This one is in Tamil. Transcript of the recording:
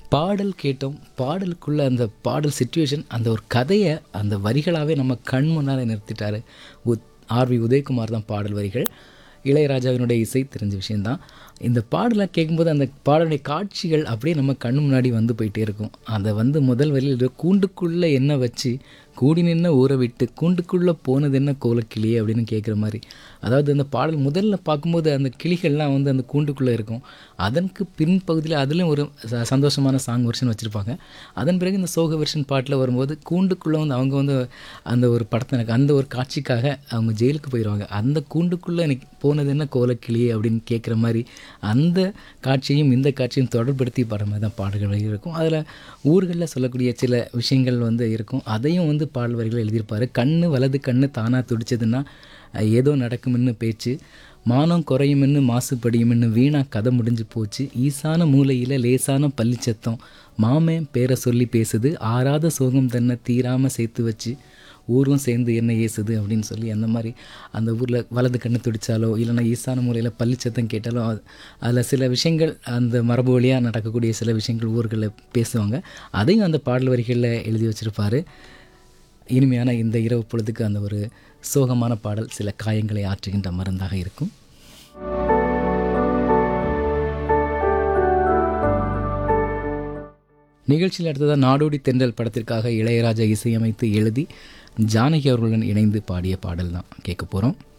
பாடல் கேட்டோம் பாடலுக்குள்ள அந்த பாடல் சுச்சுவேஷன் அந்த ஒரு கதையை அந்த வரிகளாகவே நம்ம கண் முன்னால் நிறுத்திட்டாரு உத் ஆர்வி உதயகுமார் தான் பாடல் வரிகள் இளையராஜாவினுடைய இசை தெரிஞ்ச விஷயந்தான் இந்த பாடலை கேட்கும்போது அந்த பாடலுடைய காட்சிகள் அப்படியே நம்ம கண் முன்னாடி வந்து போயிட்டே இருக்கும் அதை வந்து முதல் வரியில் கூண்டுக்குள்ளே என்ன வச்சு கூடி நின்று ஊற விட்டு கூண்டுக்குள்ளே போனது என்ன கோலக்கிளியே அப்படின்னு கேட்குற மாதிரி அதாவது அந்த பாடல் முதல்ல பார்க்கும்போது அந்த கிளிகள்லாம் வந்து அந்த கூண்டுக்குள்ளே இருக்கும் அதற்கு பின்பகுதியில் அதுலேயும் ஒரு ச- சந்தோஷமான சாங் வெர்ஷன் வச்சுருப்பாங்க அதன் பிறகு இந்த சோக வெர்ஷன் பாட்டில் வரும்போது கூண்டுக்குள்ளே வந்து அவங்க வந்து அந்த ஒரு படத்தை எனக்கு அந்த ஒரு காட்சிக்காக அவங்க ஜெயிலுக்கு போயிடுவாங்க அந்த கூண்டுக்குள்ளே எனக்கு போனது என்ன கோலக்கிளியே அப்படின்னு கேட்குற மாதிரி அந்த காட்சியும் இந்த காட்சியும் தொடர்படுத்தி பாடுற மாதிரி தான் பாடல்கள் வரிகள் இருக்கும் அதில் ஊர்களில் சொல்லக்கூடிய சில விஷயங்கள் வந்து இருக்கும் அதையும் வந்து பாடல் வரிகள் எழுதியிருப்பார் கண்ணு வலது கண்ணு தானாக துடிச்சதுன்னா அஹ், ஏதோ நடக்கும்னு பேச்சு மானம் குறையுமென்னு மாசுபடியுமென்னு வீணா கதை முடிஞ்சு போச்சு ஈசான மூலையில் லேசான பள்ளிச்சத்தம் மாமன் பேரை சொல்லி பேசுது ஆறாத சோகம் தன்னை தீராமல் சேர்த்து வச்சு ஊரும் சேர்ந்து என்ன ஏசுது அப்படின்னு சொல்லி அந்த மாதிரி அந்த ஊரில் வலது கண்ணு துடிச்சாலோ இல்லைன்னா ஈசான மூலையில் பள்ளிச்சத்தம் கேட்டாலோ அதில் சில விஷயங்கள் அந்த மரபு வழியாக நடக்கக்கூடிய சில விஷயங்கள் ஊர்களில் பேசுவாங்க அதையும் அந்த பாடல் வரிகளில் எழுதி வச்சுருப்பாரு இனிமையான இந்த இரவு பொழுதுக்கு அந்த ஒரு சோகமான பாடல் சில காயங்களை ஆற்றுகின்ற மருந்தாக இருக்கும் நிகழ்ச்சியில் அடுத்ததாக நாடோடி தென்றல் படத்திற்காக இளையராஜா இசையமைத்து எழுதி ஜானகி அவர்களுடன் இணைந்து பாடிய பாடல் தான் கேட்க போகிறோம்